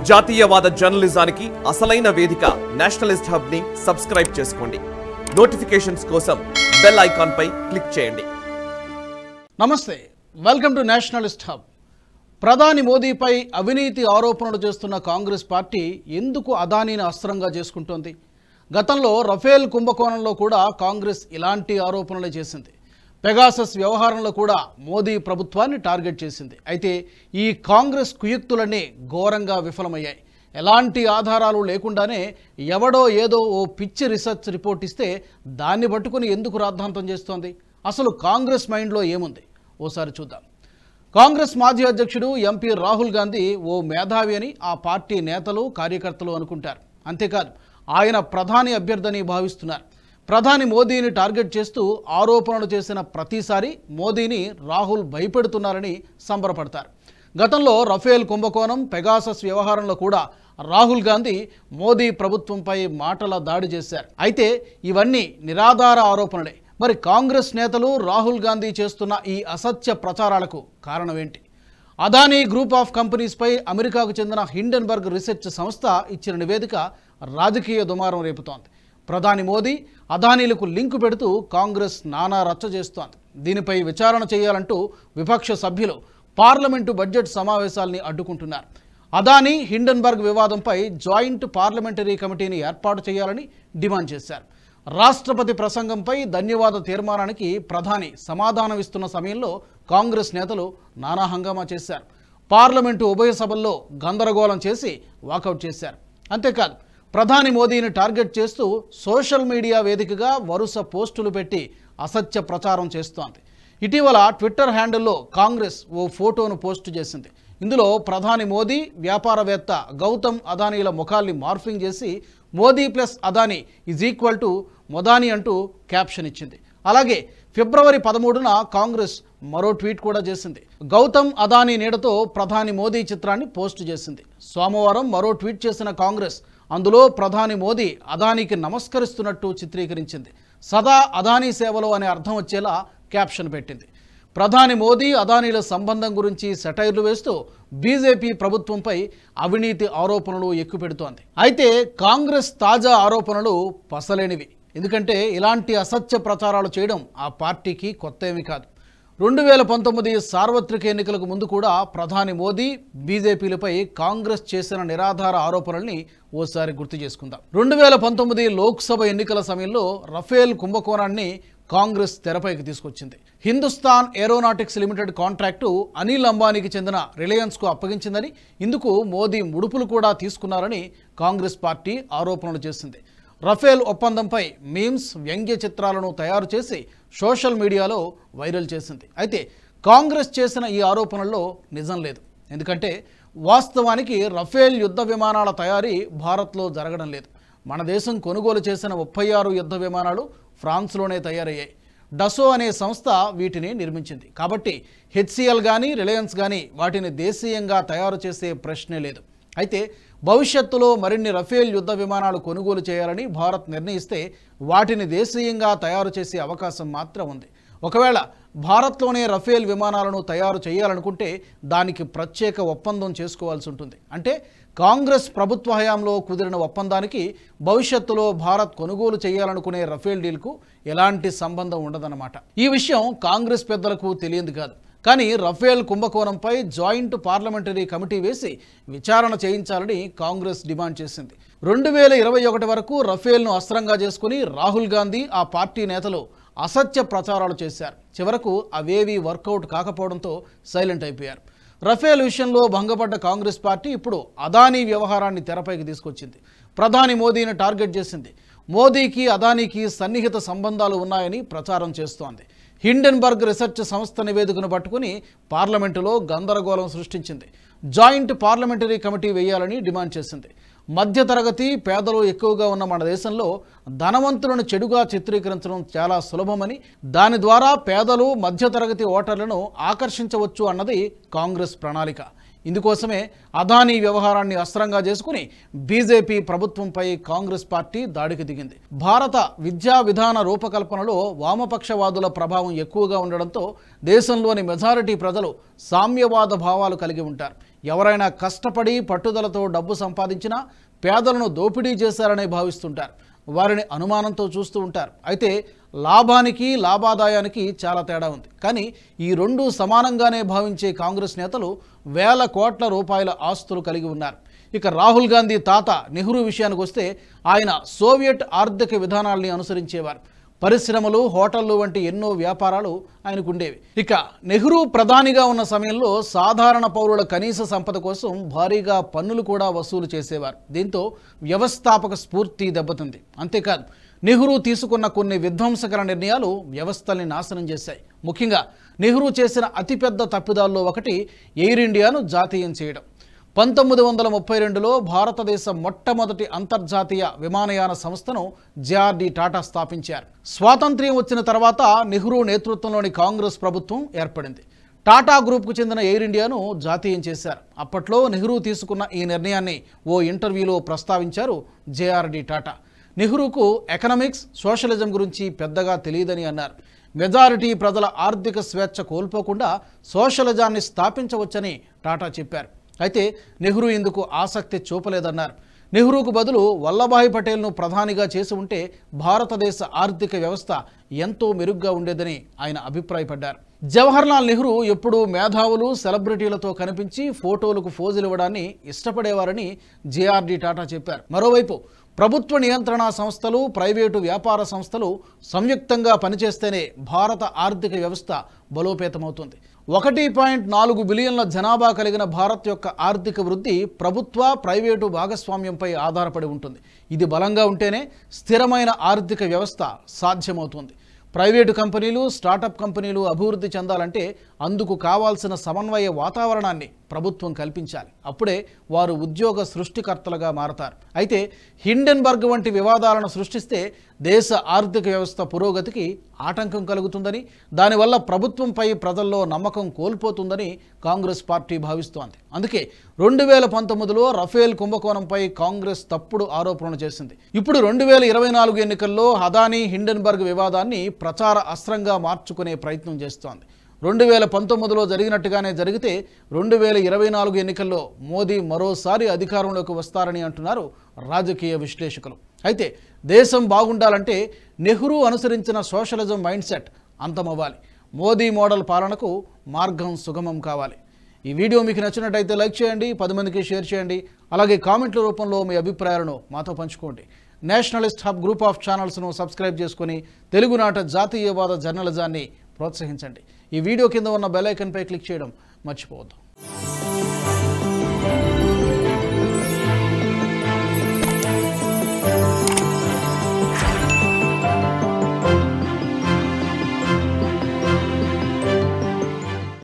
జాతీయవాద జర్నలిజానికి అసలైన వేదిక నేషనలిస్ట్ హబ్ ని సబ్స్క్రైబ్ చేసుకోండి నోటిఫికేషన్స్ కోసం బెల్ ఐకాన్ పై క్లిక్ చేయండి నమస్తే వెల్కమ్ టు నేషనలిస్ట్ హబ్ ప్రధాని మోదీపై అవినీతి ఆరోపణలు చేస్తున్న కాంగ్రెస్ పార్టీ ఎందుకు అదానీని అస్త్రంగా చేసుకుంటోంది గతంలో రఫేల్ కుంభకోణంలో కూడా కాంగ్రెస్ ఇలాంటి ఆరోపణలే చేసింది పెగాసస్ వ్యవహారంలో కూడా మోదీ ప్రభుత్వాన్ని టార్గెట్ చేసింది అయితే ఈ కాంగ్రెస్ కుయుక్తులన్నీ ఘోరంగా విఫలమయ్యాయి ఎలాంటి ఆధారాలు లేకుండానే ఎవడో ఏదో ఓ పిచ్చి రీసెర్చ్ రిపోర్ట్ ఇస్తే దాన్ని పట్టుకుని ఎందుకు రాద్ధాంతం చేస్తోంది అసలు కాంగ్రెస్ మైండ్లో ఏముంది ఓసారి చూద్దాం కాంగ్రెస్ మాజీ అధ్యక్షుడు ఎంపీ రాహుల్ గాంధీ ఓ మేధావి అని ఆ పార్టీ నేతలు కార్యకర్తలు అనుకుంటారు అంతేకాదు ఆయన ప్రధాని అభ్యర్థని భావిస్తున్నారు ప్రధాని మోదీని టార్గెట్ చేస్తూ ఆరోపణలు చేసిన ప్రతిసారి మోదీని రాహుల్ భయపెడుతున్నారని సంబరపడతారు గతంలో రఫేల్ కుంభకోణం పెగాసస్ వ్యవహారంలో కూడా రాహుల్ గాంధీ మోదీ ప్రభుత్వంపై మాటల దాడి చేశారు అయితే ఇవన్నీ నిరాధార ఆరోపణలే మరి కాంగ్రెస్ నేతలు రాహుల్ గాంధీ చేస్తున్న ఈ అసత్య ప్రచారాలకు కారణమేంటి అదానీ గ్రూప్ ఆఫ్ కంపెనీస్పై అమెరికాకు చెందిన హిండెన్బర్గ్ రీసెర్చ్ సంస్థ ఇచ్చిన నివేదిక రాజకీయ దుమారం రేపుతోంది ప్రధాని మోదీ అదానీలకు లింకు పెడుతూ కాంగ్రెస్ నానా రచ్చ చేస్తోంది దీనిపై విచారణ చేయాలంటూ విపక్ష సభ్యులు పార్లమెంటు బడ్జెట్ సమావేశాల్ని అడ్డుకుంటున్నారు అదానీ హిండెన్బర్గ్ వివాదంపై జాయింట్ పార్లమెంటరీ కమిటీని ఏర్పాటు చేయాలని డిమాండ్ చేశారు రాష్ట్రపతి ప్రసంగంపై ధన్యవాద తీర్మానానికి ప్రధాని సమాధానమిస్తున్న సమయంలో కాంగ్రెస్ నేతలు నానా హంగామా చేశారు పార్లమెంటు ఉభయ సభల్లో గందరగోళం చేసి వాకౌట్ చేశారు అంతేకాదు ప్రధాని మోదీని టార్గెట్ చేస్తూ సోషల్ మీడియా వేదికగా వరుస పోస్టులు పెట్టి అసత్య ప్రచారం చేస్తోంది ఇటీవల ట్విట్టర్ హ్యాండిల్లో కాంగ్రెస్ ఓ ఫోటోను పోస్టు చేసింది ఇందులో ప్రధాని మోదీ వ్యాపారవేత్త గౌతమ్ అదానీల ముఖాల్ని మార్ఫింగ్ చేసి Modi plus Adani is equal to Modani అంటూ క్యాప్షన్ ఇచ్చింది అలాగే ఫిబ్రవరి పదమూడున కాంగ్రెస్ మరో ట్వీట్ కూడా చేసింది గౌతమ్ అదానీ నీడతో ప్రధాని మోదీ చిత్రాన్ని పోస్ట్ చేసింది సోమవారం మరో ట్వీట్ చేసిన కాంగ్రెస్ అందులో ప్రధాని మోదీ అదానీకి నమస్కరిస్తున్నట్టు చిత్రీకరించింది సదా అదానీ సేవలో అనే అర్థం వచ్చేలా క్యాప్షన్ పెట్టింది ప్రధాని మోదీ అదానీల సంబంధం గురించి సెటైర్లు వేస్తూ బీజేపీ ప్రభుత్వంపై అవినీతి ఆరోపణలు ఎక్కుపెడుతోంది అయితే కాంగ్రెస్ తాజా ఆరోపణలు పసలేనివి ఎందుకంటే ఇలాంటి అసత్య ప్రచారాలు చేయడం ఆ పార్టీకి కొత్త ఏమీ కాదు రెండు వేల పంతొమ్మిది సార్వత్రిక ఎన్నికలకు ముందు కూడా ప్రధాని మోదీ బీజేపీలపై కాంగ్రెస్ చేసిన నిరాధార ఆరోపణల్ని ఓసారి గుర్తు చేసుకుందాం రెండు వేల పంతొమ్మిది లోక్సభ ఎన్నికల సమయంలో రఫేల్ కుంభకోణాన్ని కాంగ్రెస్ తెరపైకి తీసుకొచ్చింది Hindustan Aeronautics Limited contract Anil అంబానీకి చెందిన రిలయన్స్కు అప్పగించిందని ఇందుకు మోదీ ముడుపులు కూడా తీసుకున్నారని కాంగ్రెస్ పార్టీ ఆరోపణలు చేసింది రఫేల్ ఒప్పందంపై మీమ్స్ వ్యంగ్య చిత్రాలను తయారు చేసి సోషల్ మీడియాలో వైరల్ చేసింది అయితే కాంగ్రెస్ చేసిన ఈ ఆరోపణల్లో నిజం లేదు ఎందుకంటే వాస్తవానికి రఫేల్ యుద్ధ విమానాల తయారీ భారత్లో జరగడం లేదు మన దేశం కొనుగోలు చేసిన ముప్పై ఆరు యుద్ధ విమానాలు ఫ్రాన్స్లోనే తయారయ్యాయి డసో అనే సంస్థ వీటిని నిర్మించింది కాబట్టి హెచ్సిఎల్ కానీ రిలయన్స్ కానీ వాటిని దేశీయంగా తయారు చేసే ప్రశ్నే లేదు అయితే భవిష్యత్తులో మరిన్ని రఫేల్ యుద్ధ విమానాలు కొనుగోలు చేయాలని భారత్ నిర్ణయిస్తే వాటిని దేశీయంగా తయారు చేసే అవకాశం మాత్రం ఉంది ఒకవేళ భారత్లోనే రఫేల్ విమానాలను తయారు చేయాలనుకుంటే దానికి ప్రత్యేక ఒప్పందం చేసుకోవాల్సి ఉంటుంది అంటే కాంగ్రెస్ ప్రభుత్వ హయాంలో కుదిరిన ఒప్పందానికి భవిష్యత్తులో భారత్ కొనుగోలు చేయాలనుకునే రఫేల్ డీల్కు ఎలాంటి సంబంధం ఉండదన్నమాట ఈ విషయం కాంగ్రెస్ పెద్దలకు తెలియదు కాదు కానీ రఫేల్ కుంభకోణంపై జాయింట్ పార్లమెంటరీ కమిటీ వేసి విచారణ చేయించాలని కాంగ్రెస్ డిమాండ్ చేసింది రెండు వేల ఇరవై ఒకటి వరకు రఫేల్ను అస్త్రంగా చేసుకుని రాహుల్ గాంధీ ఆ పార్టీ నేతలు అసత్య ప్రచారాలు చేశారు చివరకు అవేవీ వర్కౌట్ కాకపోవడంతో సైలెంట్ అయిపోయారు రఫేల్ విషయంలో భంగపడ్డ కాంగ్రెస్ పార్టీ ఇప్పుడు అదానీ వ్యవహారాన్ని తెరపైకి తీసుకొచ్చింది ప్రధాని మోదీని టార్గెట్ చేసింది మోదీకి అదానీకి సన్నిహిత సంబంధాలు ఉన్నాయని ప్రచారం చేస్తోంది హిండెన్బర్గ్ రీసెర్చ్ సంస్థ నివేదికను పట్టుకుని పార్లమెంటులో గందరగోళం సృష్టించింది జాయింట్ పార్లమెంటరీ కమిటీ వేయాలని డిమాండ్ చేసింది మధ్యతరగతి పేదలు ఎక్కువగా ఉన్న మన దేశంలో ధనవంతులను చెడుగా చిత్రీకరించడం చాలా సులభమని దాని ద్వారా పేదలు మధ్యతరగతి ఓటర్లను ఆకర్షించవచ్చు అన్నది కాంగ్రెస్ ప్రణాళిక ఇందుకోసమే అదానీ వ్యవహారాన్ని అస్త్రంగా చేసుకుని బీజేపీ ప్రభుత్వంపై కాంగ్రెస్ పార్టీ దాడికి దిగింది భారత విద్యా విధాన రూపకల్పనలో వామపక్షవాదుల ప్రభావం ఎక్కువగా ఉండడంతో దేశంలోని మెజారిటీ ప్రజలు సామ్యవాద భావాలు కలిగి ఉంటారు ఎవరైనా కష్టపడి పట్టుదలతో డబ్బు సంపాదించినా పేదలను దోపిడీ చేశారనే భావిస్తుంటారు వారిని అనుమానంతో చూస్తూ ఉంటారు అయితే లాభానికి లాభాదాయానికి చాలా తేడా ఉంది కానీ ఈ రెండు సమానంగానే భావించే కాంగ్రెస్ నేతలు వేల కోట్ల రూపాయల ఆస్తులు కలిగి ఉన్నారు ఇక రాహుల్ గాంధీ తాత నెహ్రూ విషయానికి వస్తే ఆయన సోవియట్ ఆర్థిక విధానాల్ని అనుసరించేవారు పరిశ్రమలు హోటళ్లు వంటి ఎన్నో వ్యాపారాలు ఆయనకు ఉండేవి ఇక నెహ్రూ ప్రధానిగా ఉన్న సమయంలో సాధారణ పౌరుల కనీస సంపద కోసం భారీగా పన్నులు కూడా వసూలు చేసేవారు దీంతో వ్యవస్థాపక స్ఫూర్తి దెబ్బతింది అంతేకాదు నెహ్రూ తీసుకున్న కొన్ని విధ్వంసకర నిర్ణయాలు వ్యవస్థల్ని నాశనం చేశాయి ముఖ్యంగా నెహ్రూ చేసిన అతిపెద్ద తప్పిదాల్లో ఒకటి ఎయిర్ ఇండియాను జాతీయం చేయడం పంతొమ్మిది వందల ముప్పై రెండులో భారతదేశ మొట్టమొదటి అంతర్జాతీయ విమానయాన సంస్థను జేఆర్డి టాటా స్థాపించారు స్వాతంత్ర్యం వచ్చిన తర్వాత నెహ్రూ నేతృత్వంలోని కాంగ్రెస్ ప్రభుత్వం ఏర్పడింది టాటా గ్రూప్కు చెందిన ఎయిర్ ఇండియాను జాతీయం చేశారు అప్పట్లో నెహ్రూ తీసుకున్న ఈ నిర్ణయాన్ని ఓ ఇంటర్వ్యూలో ప్రస్తావించారు జేఆర్డి టాటా నెహ్రూకు ఎకనామిక్స్ సోషలిజం గురించి పెద్దగా తెలియదని అన్నారు మెజారిటీ ప్రజల ఆర్థిక స్వేచ్ఛ కోల్పోకుండా సోషలిజాన్ని స్థాపించవచ్చని టాటా చెప్పారు అయితే నెహ్రూ ఇందుకు ఆసక్తి చూపలేదన్నారు నెహ్రూకు బదులు వల్లభాయ్ పటేల్ను ప్రధానిగా చేసి ఉంటే భారతదేశ ఆర్థిక వ్యవస్థ ఎంతో మెరుగ్గా ఉండేదని ఆయన అభిప్రాయపడ్డారు జవహర్లాల్ నెహ్రూ ఎప్పుడూ మేధావులు సెలబ్రిటీలతో కనిపించి ఫోటోలకు ఫోజులు ఇవ్వడాన్ని ఇష్టపడేవారని జేఆర్డి టాటా చెప్పారు మరోవైపు ప్రభుత్వ నియంత్రణ సంస్థలు ప్రైవేటు వ్యాపార సంస్థలు సంయుక్తంగా పనిచేస్తేనే భారత ఆర్థిక వ్యవస్థ బలోపేతమవుతుంది ఒకటి పాయింట్ నాలుగు బిలియన్ల జనాభా కలిగిన భారత్ యొక్క ఆర్థిక వృద్ధి ప్రభుత్వ ప్రైవేటు భాగస్వామ్యంపై ఆధారపడి ఉంటుంది ఇది బలంగా ఉంటేనే స్థిరమైన ఆర్థిక వ్యవస్థ సాధ్యమవుతుంది ప్రైవేటు కంపెనీలు స్టార్టప్ కంపెనీలు అభివృద్ధి చెందాలంటే అందుకు కావాల్సిన సమన్వయ వాతావరణాన్ని ప్రభుత్వం కల్పించాలి అప్పుడే వారు ఉద్యోగ సృష్టికర్తలుగా మారతారు అయితే హిండెన్బర్గ్ వంటి వివాదాలను సృష్టిస్తే దేశ ఆర్థిక వ్యవస్థ పురోగతికి ఆటంకం కలుగుతుందని దానివల్ల ప్రభుత్వంపై ప్రజల్లో నమ్మకం కోల్పోతుందని కాంగ్రెస్ పార్టీ భావిస్తోంది అందుకే రెండు వేల పంతొమ్మిదిలో రఫేల్ కుంభకోణంపై కాంగ్రెస్ తప్పుడు ఆరోపణలు చేసింది ఇప్పుడు రెండు వేల ఇరవై నాలుగు ఎన్నికల్లో హదానీ హిండెన్బర్గ్ వివాదాన్ని ప్రచార అస్త్రంగా మార్చుకునే ప్రయత్నం చేస్తోంది రెండు వేల పంతొమ్మిదిలో జరిగినట్టుగానే జరిగితే రెండు వేల ఇరవై నాలుగు ఎన్నికల్లో మోదీ మరోసారి అధికారంలోకి వస్తారని అంటున్నారు రాజకీయ విశ్లేషకులు అయితే దేశం బాగుండాలంటే నెహ్రూ అనుసరించిన సోషలిజం మైండ్ సెట్ అంతమవ్వాలి మోదీ మోడల్ పాలనకు మార్గం సుగమం కావాలి ఈ వీడియో మీకు నచ్చినట్టయితే లైక్ చేయండి పది మందికి షేర్ చేయండి అలాగే కామెంట్ల రూపంలో మీ అభిప్రాయాలను మాతో పంచుకోండి నేషనలిస్ట్ హబ్ గ్రూప్ ఆఫ్ ఛానల్స్ను సబ్స్క్రైబ్ చేసుకుని తెలుగునాట జాతీయవాద జర్నలిజాన్ని ప్రోత్సహించండి ఈ వీడియో కింద ఉన్న బెల్ ఐకన్పై క్లిక్ చేయడం మర్చిపోవద్దు